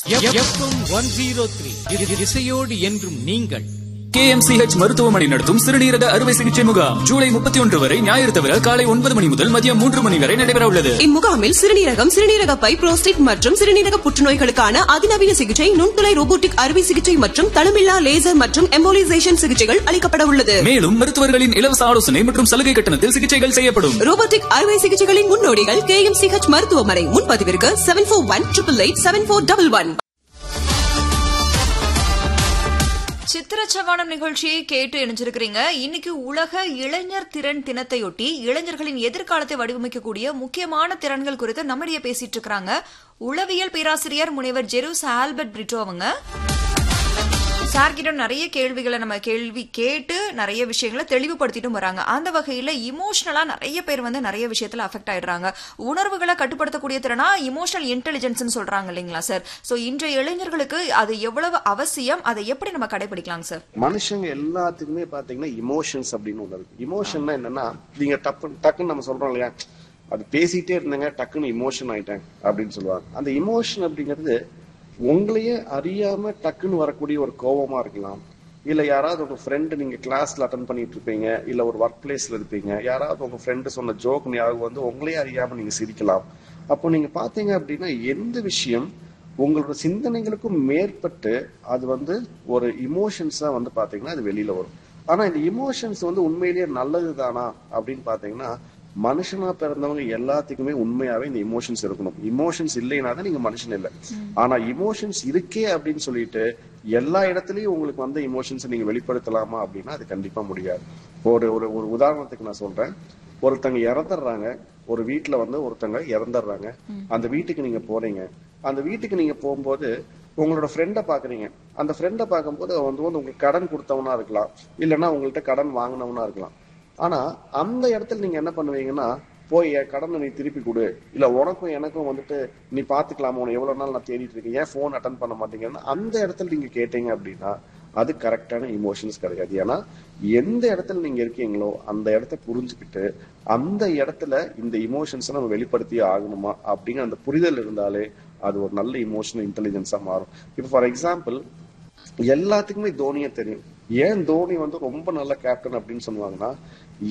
FM one zero three இசையோடு என்றும் நீங்கள் கேஎம்சிஹெச் மருத்துவமனை நடத்தும் சிறுநீரக அறுவை சிகிச்சை முகாம் ஜூலை முப்பத்தி ஒன்று வரை ஞாயிறு தவிர காலை ஒன்பது மணி முதல் மதியம் மூன்று மணி வரை நடைபெற உள்ளது இம்முகாமில் சிறுநீரகம் சிறுநீரக பை புரோஸ்டேட் மற்றும் சிறுநீரக புற்றுநோய்களுக்கான அதிநவீன சிகிச்சை நுண்துளை ரோபோட்டிக் அறுவை சிகிச்சை மற்றும் தளமில்லா லேசர் மற்றும் எம்போலிசேஷன் சிகிச்சைகள் அளிக்கப்பட உள்ளது மேலும் மருத்துவர்களின் இலவச ஆலோசனை மற்றும் சலுகை கட்டணத்தில் சிகிச்சைகள் செய்யப்படும் ரோபோட்டிக் அறுவை சிகிச்சைகளின் முன்னோடிகள் கே எம் சிஹெச் மருத்துவமனை முன்பதிவிற்கு seven four one triple eight seven four double one சித்திரச்சவானம் நிகழ்ச்சியை கேட்டு இணைஞ்சிருக்கிறீங்க இன்னைக்கு உலக இளைஞர் திறன் தினத்தையொட்டி இளைஞர்களின் எதிர்காலத்தை வடிவமைக்கக்கூடிய முக்கியமான திறன்கள் குறித்து நம்மிடையே பேசிட்டு இருக்கிறாங்க உளவியல் பேராசிரியர் முனைவர் ஜெருஸ் ஆல்பர்ட் பிரிட்டோ அவங்க சார்கிட்ட நிறைய கேள்விகளை நம்ம கேள்வி கேட்டு நிறைய விஷயங்களை தெளிவுபடுத்திட்டும் வராங்க அந்த வகையில இமோஷனலா நிறைய பேர் வந்து நிறைய விஷயத்துல அஃபெக்ட் ஆயிடுறாங்க உணர்வுகளை கட்டுப்படுத்தக்கூடிய திறனா இமோஷனல் இன்டெலிஜென்ஸ் சொல்றாங்க இல்லைங்களா சார் சோ இன்றைய இளைஞர்களுக்கு அது எவ்வளவு அவசியம் அதை எப்படி நம்ம கடைபிடிக்கலாம் சார் மனுஷங்க எல்லாத்துக்குமே பாத்தீங்கன்னா இமோஷன்ஸ் அப்படின்னு ஒண்ணு இருக்கு இமோஷன்னா என்னன்னா நீங்க டப்பு டக்குன்னு நம்ம சொல்றோம் இல்லையா அது பேசிட்டே இருந்தேங்க டக்குன்னு இமோஷன் ஆயிட்டேன் அப்படின்னு சொல்லுவாங்க அந்த இமோஷன் அப்படிங்கிறது உங்களையே அறியாம டக்குன்னு வரக்கூடிய ஒரு கோபமா இருக்கலாம் இல்ல யாராவது உங்க ஃப்ரெண்டு நீங்க கிளாஸ்ல அட்டன் பண்ணிட்டு இருப்பீங்க இல்ல ஒரு ஒர்க் பிளேஸ்ல இருப்பீங்க யாராவது உங்க ஃப்ரெண்டு சொன்ன ஜோக் ஞாபகம் வந்து உங்களையே அறியாம நீங்க சிரிக்கலாம் அப்போ நீங்க பாத்தீங்க அப்படின்னா எந்த விஷயம் உங்களோட சிந்தனைகளுக்கும் மேற்பட்டு அது வந்து ஒரு இமோஷன்ஸா வந்து பாத்தீங்கன்னா அது வெளியில வரும் ஆனா இந்த இமோஷன்ஸ் வந்து உண்மையிலேயே நல்லது தானா அப்படின்னு பாத்தீங்கன்னா மனுஷனா பிறந்தவங்க எல்லாத்துக்குமே உண்மையாவே இந்த இமோஷன்ஸ் இருக்கணும் இமோஷன்ஸ் இல்லைன்னா தான் நீங்க மனுஷன் இல்லை ஆனா இமோஷன்ஸ் இருக்கே அப்படின்னு சொல்லிட்டு எல்லா இடத்துலயும் உங்களுக்கு வந்த இமோஷன்ஸ் நீங்க வெளிப்படுத்தலாமா அப்படின்னா அது கண்டிப்பா முடியாது ஒரு ஒரு ஒரு உதாரணத்துக்கு நான் சொல்றேன் ஒருத்தங்க இறந்துடுறாங்க ஒரு வீட்டுல வந்து ஒருத்தங்க இறந்துடுறாங்க அந்த வீட்டுக்கு நீங்க போறீங்க அந்த வீட்டுக்கு நீங்க போகும்போது உங்களோட ஃப்ரெண்டை பாக்குறீங்க அந்த ஃப்ரெண்டை பார்க்கும்போது அவன் வந்து வந்து உங்களுக்கு கடன் கொடுத்தவனா இருக்கலாம் இல்லைன்னா உங்கள்கிட்ட கடன் வாங்கினவனா இருக்கலாம் ஆனா அந்த இடத்துல நீங்க என்ன பண்ணுவீங்கன்னா போய் என் கடனை நீ திருப்பி கொடு இல்ல உனக்கும் எனக்கும் வந்துட்டு நீ பாத்துக்கலாமா உன எவ்வளவு நாள் நான் தேடிட்டு இருக்கேன் ஏன் போன் அட்டன் பண்ண மாட்டீங்கன்னா அந்த இடத்துல நீங்க கேட்டீங்க அப்படின்னா அது கரெக்டான இமோஷன்ஸ் கிடையாது ஏன்னா எந்த இடத்துல நீங்க இருக்கீங்களோ அந்த இடத்த புரிஞ்சுக்கிட்டு அந்த இடத்துல இந்த இமோஷன்ஸை நம்ம வெளிப்படுத்தியே ஆகணுமா அப்படிங்கிற அந்த புரிதல் இருந்தாலே அது ஒரு நல்ல இமோஷனல் இன்டெலிஜென்ஸா மாறும் இப்போ ஃபார் எக்ஸாம்பிள் எல்லாத்துக்குமே தோனியை தெரியும் ஏன் தோனி வந்து ரொம்ப நல்ல கேப்டன் அப்படின்னு சொல்லுவாங்கன்னா